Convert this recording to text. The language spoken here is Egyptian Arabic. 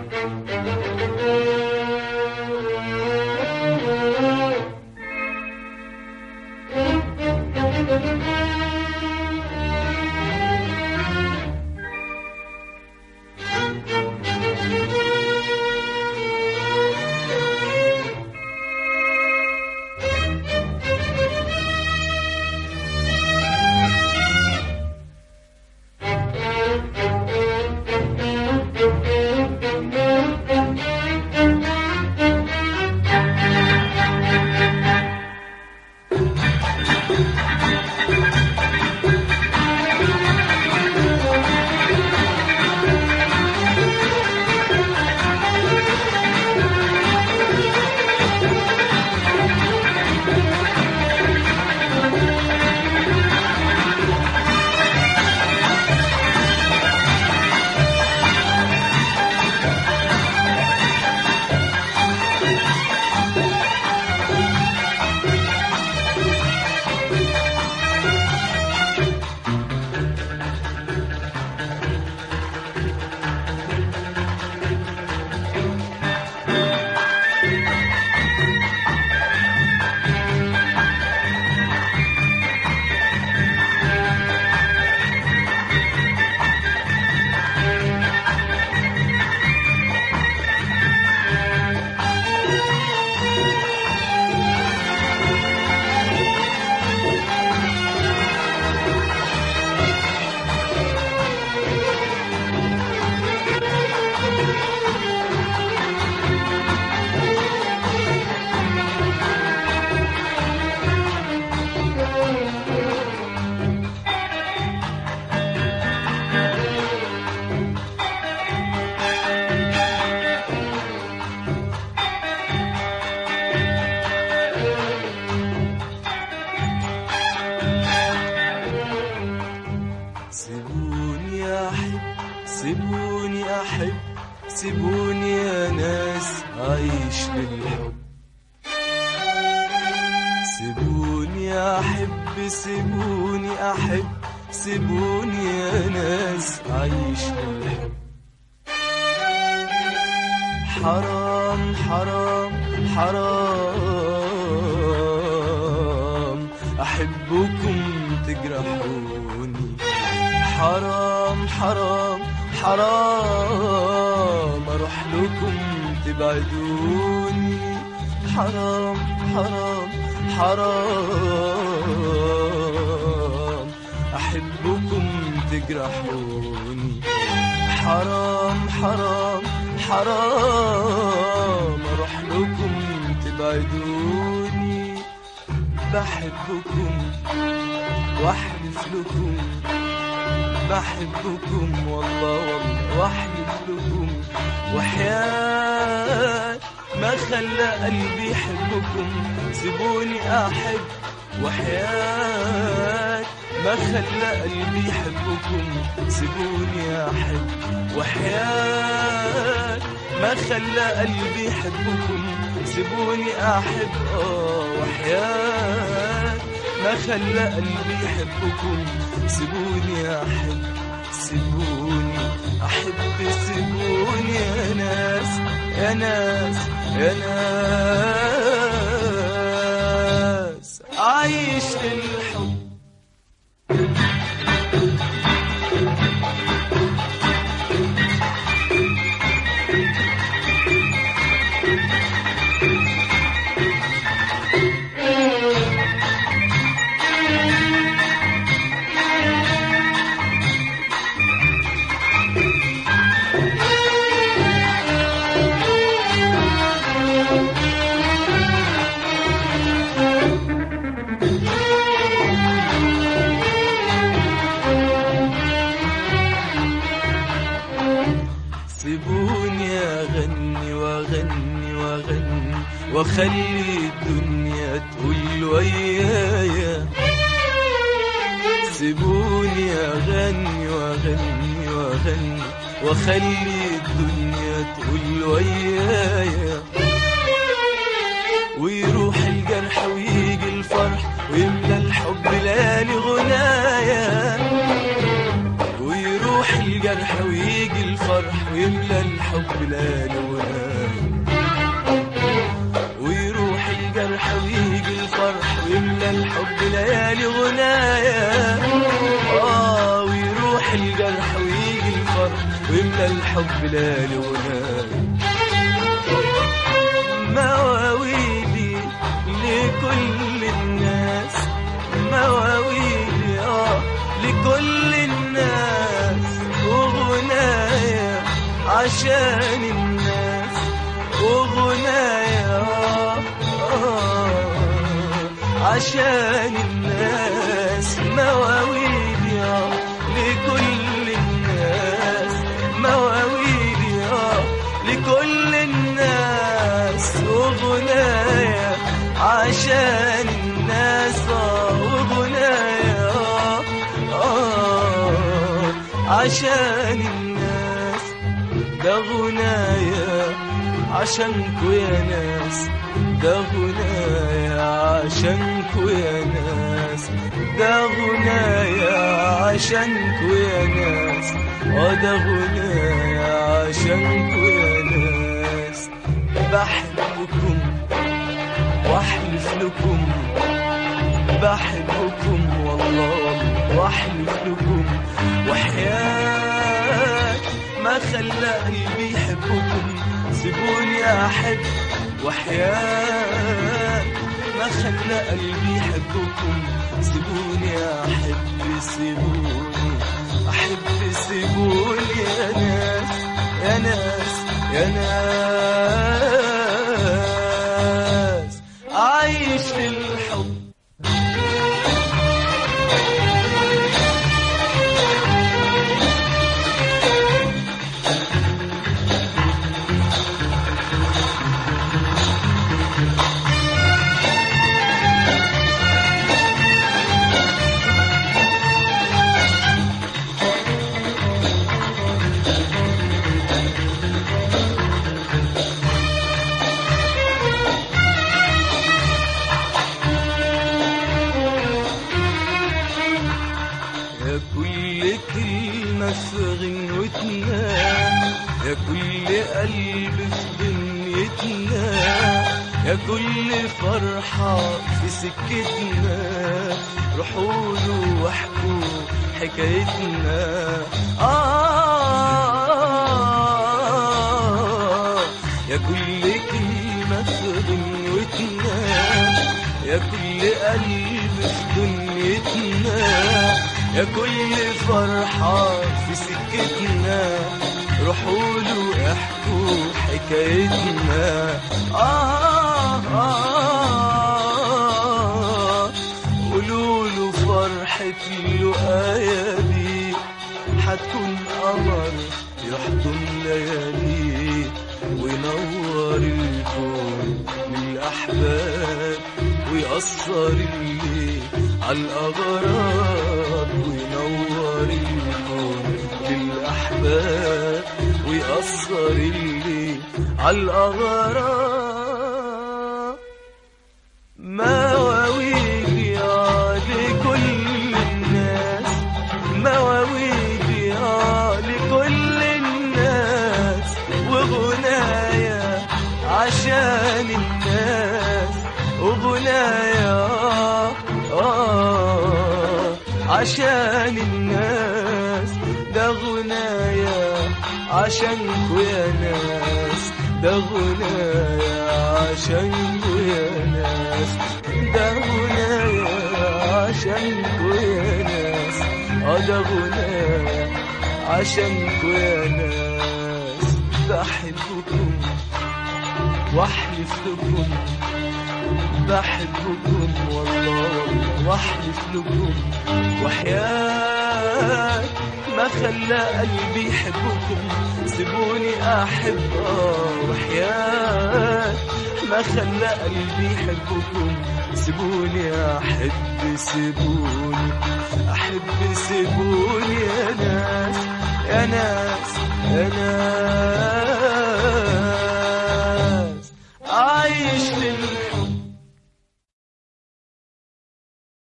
سيبوني أحب سيبوني أحب سيبوني يا ناس أعيش للحب سيبوني أحب سيبوني أحب سيبوني يا ناس أعيش للحب حرام حرام حرام أحبكم تجرحوني حرام حرام حرام أروح لكم تبعدوني حرام حرام حرام أحبكم تجرحوني حرام حرام حرام أروح لكم تبعدوني بحبكم واحلف لكم بحبكم والله والله واحلف لكم وحياة ما خلى قلبي يحبكم سيبوني أحب وحياة ما خلى قلبي يحبكم سيبوني أحب وحياة ما خلى قلبي يحبكم سيبوني أحب آه وحياة ما خلى قلبي يحبكم سيبوني أحب سيبوني أحب سيبوني يا ناس يا ناس يا ناس أعيش للحب سيبوني أغني وأغني وأغني وأخلي الدنيا تقول ويايا سيبوني أغني وأغني وأغني وأخلي الدنيا تقول ويايا ويروح الجرح ويجي الفرح ويملى الحب ليالي غنايا ويروح الجرح ويجي الفرح ويملى الحب الحب ليالي ونايم ويروح الجرح ويجي الفرح ويملى الحب ليالي غنايا اه ويروح الجرح ويجي الفرح ويملى الحب ليالي غنايا مواويلي لكل الناس مواويلي اه لكل الناس وغنايا عشان الناس وغنايا آه آه عشان الناس مواويلي آه لكل الناس مواويلي آه لكل الناس وغنايا عشان الناس آه وغنايا آه آه عشان الناس ده غنايا عشانكو يا ناس ده غنايا عشانكو يا ناس ده غنايا عشانكو يا ناس اه ده غنايا عشانكو يا ناس بحبكم واحلف لكم بحبكم والله واحلف لكم وحياة ما خلى قلبي يحبكم سيبوني احب وحياة ما خلى قلبي يحبكم سيبوني احب سيبوني احب سيبوني يا ناس يا ناس يا ناس عايش في الحب يا كل كلمة في غنوتنا يا كل قلب في دنيتنا يا كل فرحة في سكتنا روحوا له واحكوا حكايتنا آه يا كل كلمة في غنوتنا يا كل قلب في دنيتنا يا كل فرحة في سكتنا روحوا له احكوا حكايتنا آه آه قولوا له فرحة اللقايا دي حتكون قمر يحضن ليالي وينور الكون للأحباب ويأثر الليل على الأغراب وينور الكون للأحباب ويأثر الليل على الأغراب مواويل يا لكل الناس مواويل يا لكل الناس وغنايا عشان الناس وغنايا آه عشان الناس ده غنايا عشانكو يا ناس ده غنايا عشانكو يا ناس ده غنايا عشانكو يا ناس اه ده غنايا عشانكو يا ناس بحبكم واحلف لكم بحبكم والله واحلف لكم وحياة ما خلى قلبي يحبكم سيبوني احب اه وحياة ما خلى قلبي يحبكم سيبوني احب سيبوني احب سيبوني يا ناس يا ناس يا